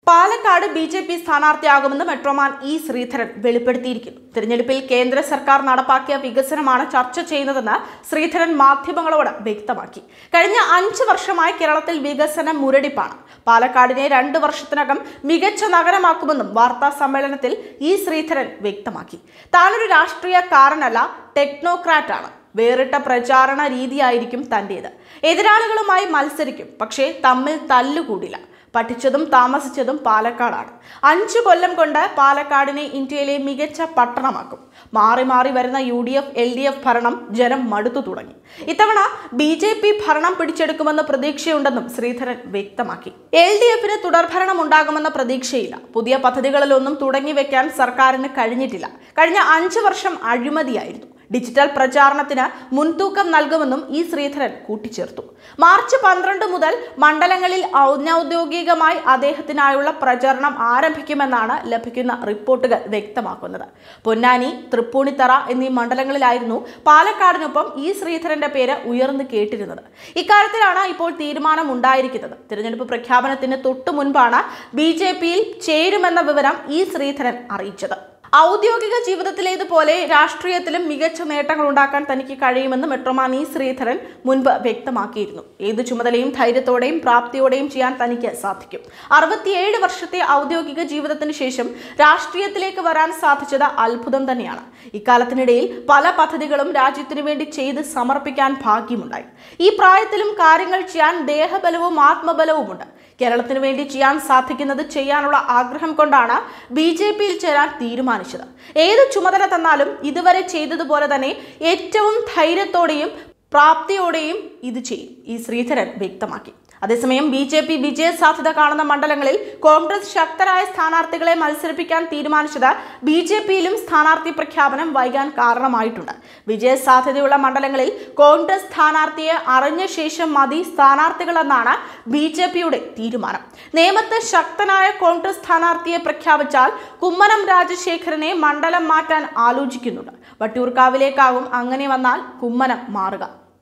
Palakkad B J P സ്ഥാനാർത്ഥിയാകുമെന്ന് metroman E Sreedharan വെളിപ്പെടുത്തിയിരിക്കുന്നു തിരഞ്ഞെടുപ്പിൽ കേന്ദ്ര സർക്കാർ നടപ്പാക്കിയ വികസനമാണ് ചർച്ച ചെയ്യുന്നതെന്ന് ശ്രീധരൻ മാധ്യമങ്ങളോട് വ്യക്തമാക്കി കഴിഞ്ഞ അഞ്ച് വർഷമായി കേരളത്തിൽ വികസനം മുരടിപ്പാണ് പാലക്കാടിനെ രണ്ട് വർഷത്തിനകം മികച്ച നഗരമാക്കുമെന്നും വാർത്താ സമ്മേളനത്തിൽ ഇ ശ്രീധരൻ വ്യക്തമാക്കി താനൊരു രാഷ്ട്രീയക്കാരനല്ല ടെക്നോക്രാറ്റാണ് വേറിട്ട പ്രചാരണ രീതിയായിരിക്കും തൻ്റേത് എതിരാളികളുമായി മത്സരിക്കും പക്ഷേ തമ്മിൽ തല്ലുകൂടില്ല പഠിച്ചതും താമസിച്ചതും പാലക്കാടാണ് അഞ്ചു കൊല്ലം കൊണ്ട് പാലക്കാടിനെ ഇന്ത്യയിലെ മികച്ച പട്ടണമാക്കും മാറി മാറി വരുന്ന U D F L D F ഭരണം ജനം മടുത്തു തുടങ്ങി ഇത്തവണ ബി ജെ പി ഭരണം പിടിച്ചെടുക്കുമെന്ന പ്രതീക്ഷയുണ്ടെന്നും ശ്രീധരൻ വ്യക്തമാക്കി എൽ ഡി എഫിന് തുടർഭരണം ഉണ്ടാകുമെന്ന പ്രതീക്ഷയില്ല പുതിയ പദ്ധതികളിലൊന്നും തുടങ്ങി വെക്കാൻ സർക്കാരിന് കഴിഞ്ഞിട്ടില്ല കഴിഞ്ഞ അഞ്ചു വർഷം അഴിമതിയായിരുന്നു ഡിജിറ്റൽ പ്രചാരണത്തിന് മുൻതൂക്കം നൽകുമെന്നും ഈ ശ്രീധരൻ കൂട്ടിച്ചേർത്തു മാർച്ച് പന്ത്രണ്ട് മുതൽ മണ്ഡലങ്ങളിൽ ഔദ്യോഗികമായി അദ്ദേഹത്തിനായുള്ള പ്രചരണം ആരംഭിക്കുമെന്നാണ് ലഭിക്കുന്ന റിപ്പോർട്ടുകൾ വ്യക്തമാക്കുന്നത് പൊന്നാനി തൃപ്പൂണിത്തറ എന്നീ മണ്ഡലങ്ങളിലായിരുന്നു പാലക്കാടിനൊപ്പം ഈ ശ്രീധരന്റെ പേര് ഉയർന്നു കേട്ടിരുന്നത് ഇക്കാര്യത്തിലാണ് ഇപ്പോൾ തീരുമാനം ഉണ്ടായിരിക്കുന്നത് തിരഞ്ഞെടുപ്പ് പ്രഖ്യാപനത്തിന് തൊട്ടു മുൻപാണ് ബി ജെ പിയിൽ ചേരുമെന്ന വിവരം ഈ ശ്രീധരൻ അറിയിച്ചത് ഔദ്യോഗിക ജീവിതത്തിലേതുപോലെ രാഷ്ട്രീയത്തിലും മികച്ച നേട്ടങ്ങൾ ഉണ്ടാക്കാൻ തനിക്ക് കഴിയുമെന്ന് മെട്രോമാൻ ഇ ശ്രീധരൻ മുൻപ് വ്യക്തമാക്കിയിരുന്നു ഏത് ചുമതലയും ധൈര്യത്തോടെയും പ്രാപ്തിയോടെയും ചെയ്യാൻ തനിക്ക് സാധിക്കും അറുപത്തിയേഴ് വർഷത്തെ ഔദ്യോഗിക ജീവിതത്തിന് ശേഷം രാഷ്ട്രീയത്തിലേക്ക് വരാൻ സാധിച്ചത് അത്ഭുതം തന്നെയാണ് ഇക്കാലത്തിനിടയിൽ പല പദ്ധതികളും രാജ്യത്തിനു വേണ്ടി ചെയ്ത് സമർപ്പിക്കാൻ ഭാഗ്യമുണ്ടായി ഈ പ്രായത്തിലും കാര്യങ്ങൾ ചെയ്യാൻ ദേഹബലവും ആത്മബലവുമുണ്ട് കേരളത്തിന് വേണ്ടി ചെയ്യാൻ സാധിക്കുന്നത് ചെയ്യാനുള്ള ആഗ്രഹം കൊണ്ടാണ് ബി ജെ പിയിൽ ചേരാൻ തീരുമാനിച്ചത് ഏത് ചുമതല തന്നാലും ഇതുവരെ ചെയ്തതുപോലെ തന്നെ ഏറ്റവും ധൈര്യത്തോടെയും പ്രാപ്തിയോടെയും ഇത് ചെയ്യും ഈ ശ്രീധരൻ വ്യക്തമാക്കി അതേസമയം ബി ജെ പി വിജയ സാധ്യത കാണുന്ന മണ്ഡലങ്ങളിൽ കോൺഗ്രസ് ശക്തരായ സ്ഥാനാർത്ഥികളെ മത്സരിപ്പിക്കാൻ തീരുമാനിച്ചത് ബി ജെ പിയിലും സ്ഥാനാർത്ഥി പ്രഖ്യാപനം വൈകാൻ കാരണമായിട്ടുണ്ട് വിജയ സാധ്യതയുള്ള മണ്ഡലങ്ങളിൽ കോൺഗ്രസ് സ്ഥാനാർത്ഥിയെ അറിഞ്ഞ ശേഷം മതി സ്ഥാനാർത്ഥികളെന്നാണ് ബി ജെ പിയുടെ തീരുമാനം നേമത്ത് ശക്തനായ കോൺഗ്രസ് സ്ഥാനാർത്ഥിയെ പ്രഖ്യാപിച്ചാൽ കുമ്മനം രാജശേഖരനെ മണ്ഡലം മാറ്റാൻ ആലോചിക്കുന്നുണ്ട് വട്ടിയൂർക്കാവിലേക്കാവും അങ്ങനെ വന്നാൽ കുമ്മനം മാറുക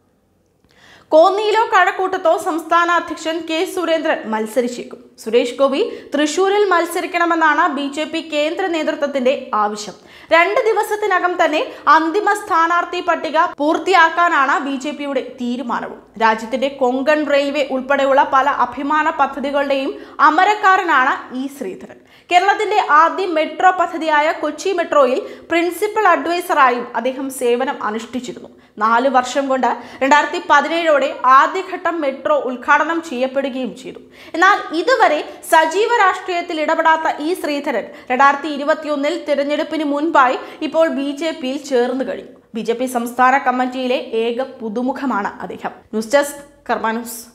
കോന്നിയിലോ കഴക്കൂട്ടത്തോ സംസ്ഥാന അധ്യക്ഷൻ കെ സുരേന്ദ്രൻ മത്സരിച്ചേക്കും സുരേഷ് ഗോപി തൃശൂരിൽ മത്സരിക്കണമെന്നാണ് ബി ജെ പി കേന്ദ്ര നേതൃത്വത്തിന്റെ ആവശ്യം രണ്ട് ദിവസത്തിനകം തന്നെ അന്തിമ സ്ഥാനാർത്ഥി പട്ടിക പൂർത്തിയാക്കാനാണ് ബി ജെ പിയുടെ തീരുമാനവും രാജ്യത്തിന്റെ കൊങ്കൺ റെയിൽവേ ഉൾപ്പെടെയുള്ള പല അഭിമാന പദ്ധതികളുടെയും അമരക്കാരനാണ് ഇ ശ്രീധരൻ കേരളത്തിന്റെ ആദ്യ മെട്രോ പദ്ധതിയായ കൊച്ചി മെട്രോയിൽ പ്രിൻസിപ്പൽ അഡ്വൈസറായും അദ്ദേഹം സേവനം അനുഷ്ഠിച്ചിരുന്നു നാല് വർഷം കൊണ്ട് രണ്ടായിരത്തി പതിനേഴോടെ ആദ്യഘട്ടം മെട്രോ ഉദ്ഘാടനം ചെയ്യപ്പെടുകയും ചെയ്തു എന്നാൽ ഇതുവരെ സജീവ രാഷ്ട്രീയത്തിൽ ഇടപെടാത്ത ഈ ശ്രീധരൻ രണ്ടായിരത്തി ഇരുപത്തിയൊന്നിൽ തിരഞ്ഞെടുപ്പിന് മുൻപായി ഇപ്പോൾ ബി ജെ പിയിൽ ചേർന്നു കഴിഞ്ഞു ബി ജെ പി സംസ്ഥാന കമ്മിറ്റിയിലെ ഏക പുതുമുഖമാണ് അദ്ദേഹം ന്യൂസ് ഡെസ്ക് കർമാ ന്യൂസ്